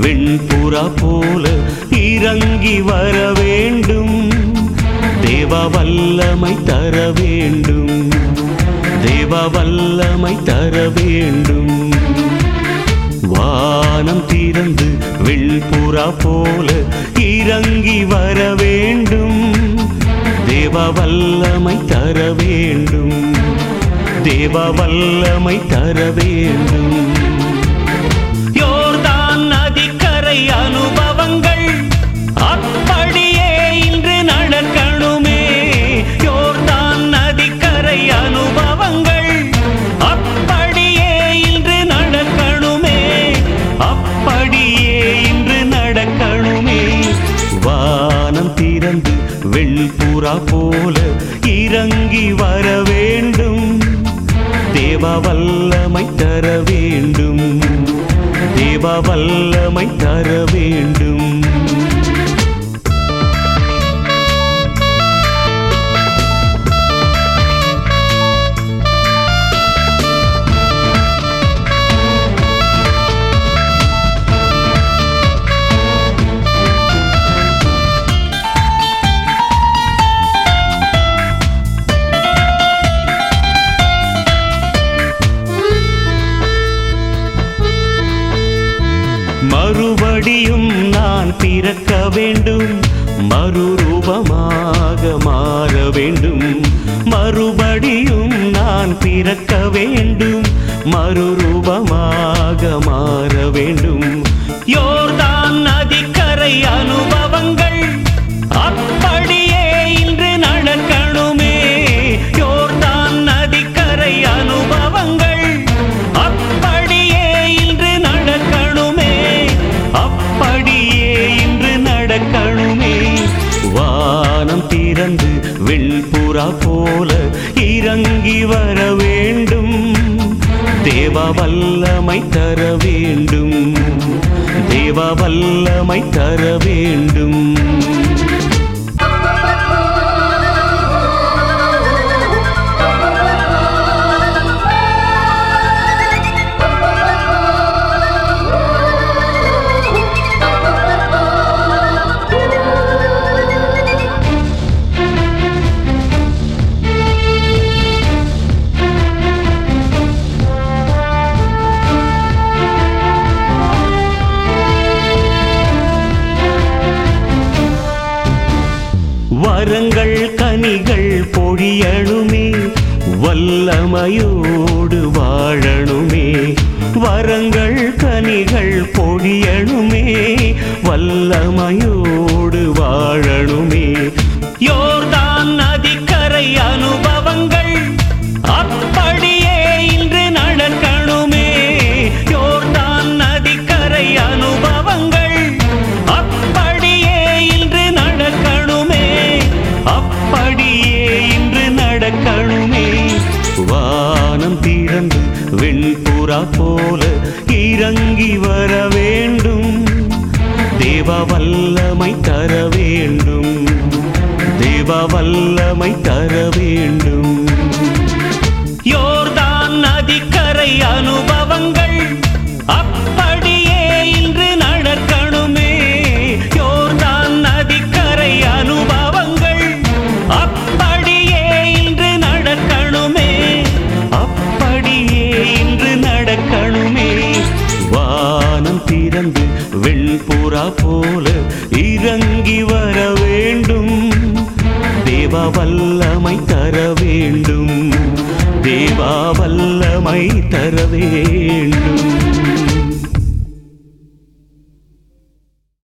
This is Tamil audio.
வெண்புறா போல இறங்கி வர வேண்டும் தேவ வல்லமை தர வேண்டும் தேவ வல்லமை தர வேண்டும் வானம் திறந்து வெண்புறா போல இறங்கி வர வேண்டும் தேவ வல்லமை தர வேண்டும் தேவ வல்லமை தர வேண்டும் யோர்தான் நதிக்கரை அனுபவங்கள் அப்படியே இன்று நடக்கணுமே யோர்தான் நதிக்கரை அனுபவங்கள் அப்படியே இன்று நடக்கணுமே அப்படியே இன்று நடக்கணுமே வானம் திறந்து வெண்புறா போல இறங்கி வர வேண்டும் தேவ வல்லமை தர வேண்டும் தேவ வல்லமை தர வேண்டும் மறுபடியும் நான் பிறக்க வேண்டும் மறுரூபமாக மாற வேண்டும் மறுபடியும் நான் பிறக்க வேண்டும் மறுரூபமாக மாற வேண்டும் யோர்தான் நதிக்கரை அனுபவங்கள் அப்படியே இன்று நடக்கணுமே யோர்தான் நதிக்கரை அனுபவங்கள் அப்படியே இன்று நடக்கணுமே அப்படியே இன்று நடக்கணுமே வானம் திறந்து வெண்புறா போல இறங்கி வர வேண்டும் தேவ வல்லமை தர வேண்டும் தேவ வல்லமை தர வேண்டும் வரங்கள் கனிகள் பொழியணுமே வல்லமையோடு வாழணுமே வரங்கள் கனிகள் பொழியணுமே வல்லமையோடு வாழணுமே யோர்தான் நதிக்கரை அனுபவங்கள் அப்படியே இன்று நடக்கணுமே யோர்தான் நதிக்கரை அனுபவங்கள் அப்படியே இன்று நடக்கணுமே அப்படியே இன்று நடக்கணுமே வானம் திறந்து வெண்புறா போல இறங்கி வர வேண்டும் தேவ வல்லமை தர வேண்டும் தேவ வல்லமை தர வேண்டும் யோர்தான் நதிக்கரை அனுபவங்கள் அப்படியே இன்று நடக்கணுமே யோர்தான் நதிக்கரை அனுபவங்கள் அப்படியே இன்று நடக்கணுமே அப்படியே இன்று நடக்கணுமே வானம் திறந்து வெண்புறா போல இறங்கி வர வேண்டும் தேவ வல்லமை தர வேண்டும் தேவா வல்லமை தர வேண்டும்